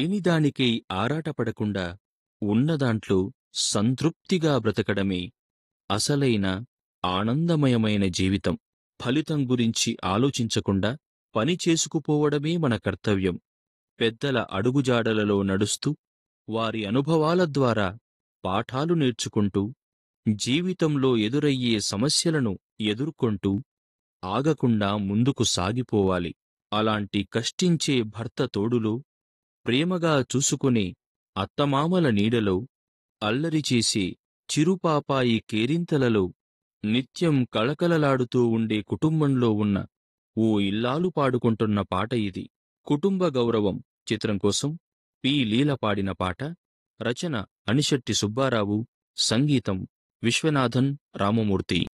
లేనిదానికై ఆరాటపడకుండా ఉన్నదాంట్లో సంతృప్తిగా బ్రతకడమే అసలైన ఆనందమయమైన జీవితం ఫలితం గురించి ఆలోచించకుండా పని చేసుకుపోవడమే మన కర్తవ్యం పెద్దల అడుగుజాడలలో నడుస్తూ వారి అనుభవాల ద్వారా పాఠాలు నేర్చుకుంటూ జీవితంలో ఎదురయ్యే సమస్యలను ఎదుర్కొంటూ ఆగకుండా ముందుకు సాగిపోవాలి అలాంటి కష్టించే భర్త తోడులో ప్రేమగా చూసుకునే అత్తమామల నీడలో అల్లరి చేసే చిరుపాపాయి కేరింతలలో నిత్యం కళకళలాడుతూ ఉండే కుటుంబంలో ఉన్న ఓ ఇల్లాలు పాడుకుంటున్న పాట ఇది కుటుంబ గౌరవం చిత్రం కోసం పి లీల పాడిన పాట రచన అనిశెట్టి సుబ్బారావు సంగీతం విశ్వనాథన్ రామమూర్తి